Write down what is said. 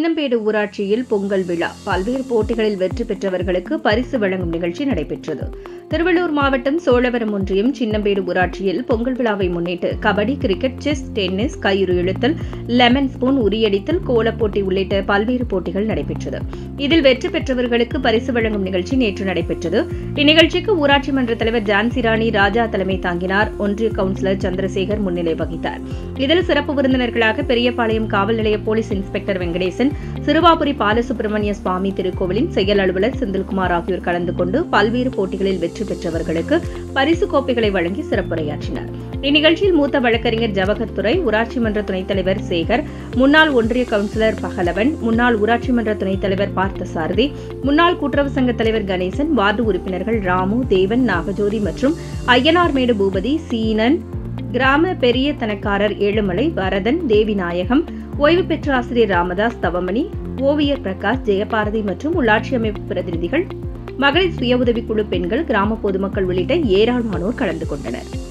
சின்னம்பேடு ஊராட்சியில் பொங்கல் விழா பல்வேறு போட்டிகளில் வெற்றி பெற்றவர்களுக்கு பரிசு வழங்கும் நிகழ்ச்சி நடைபெற்றது திருவள்ளூர் மாவட்டம் சோழவரம் ஒன்றியம் சின்னம்பேடு ஊராட்சியில் பொங்கல் விழாவை முன்னிட்டு கபடி கிரிக்கெட் செஸ் டென்னிஸ் கயிறு இழுத்தல் லெமன் ஸ்பூன் உரியடித்தல் கோலப்போட்டி உள்ளிட்ட பல்வேறு போட்டிகள் நடைபெற்றது இதில் வெற்றி பெற்றவர்களுக்கு பரிசு வழங்கும் நிகழ்ச்சி நேற்று நடைபெற்றது இந்நிகழ்ச்சிக்கு ஊராட்சி மன்ற தலைவர் ஜான்சி ராணி ராஜா தலைமை தாங்கினார் ஒன்றிய கவுன்சிலர் சந்திரசேகர் முன்னிலை வகித்தார் இதில் சிறப்பு விருந்தினர்களாக பெரியபாளையம் காவல் நிலைய போலீஸ் இன்ஸ்பெக்டர் வெங்கடேசன் சிறுவாபுரி பாலசுப்பிரமணிய சுவாமி திருக்கோவிலின் செயல் அலுவலர் செந்தில்குமார் ஆகியோர் கலந்து கொண்டு பல்வேறு போட்டிகளில் வெற்றி பெற்றவர்களுக்கு பரிசு கோப்பைகளை வழங்கி சிறப்புரையாற்றினர் இந்நிகழ்ச்சியில் மூத்த வழக்கறிஞர் ஜவஹர் துரை ஊராட்சி மன்ற துணைத் தலைவர் சேகர் முன்னாள் ஒன்றிய கவுன்சிலர் பகலவன் முன்னாள் ஊராட்சி மன்ற துணைத் தலைவர் பார்த்தசாரதி முன்னாள் கூட்டுறவு சங்க தலைவர் கணேசன் வார்டு உறுப்பினர்கள் ராமு தேவன் நாகஜோதி மற்றும் ஐயனார்மேடு பூபதி சீனன் கிராம பெரிய தனக்காரர் ஏழுமலை வரதன் தேவிநாயகம் ஓய்வு பெற்ற ஆசிரியர் ராமதாஸ் தவமணி ஓவியர் பிரகாஷ் ஜெயபாரதி மற்றும் உள்ளாட்சி அமைப்பு பிரதிநிதிகள் மகளிர் சுய உதவிக்குழு பெண்கள் கிராம பொதுமக்கள் உள்ளிட்ட ஏராளமானோர் கலந்து கொண்டனர்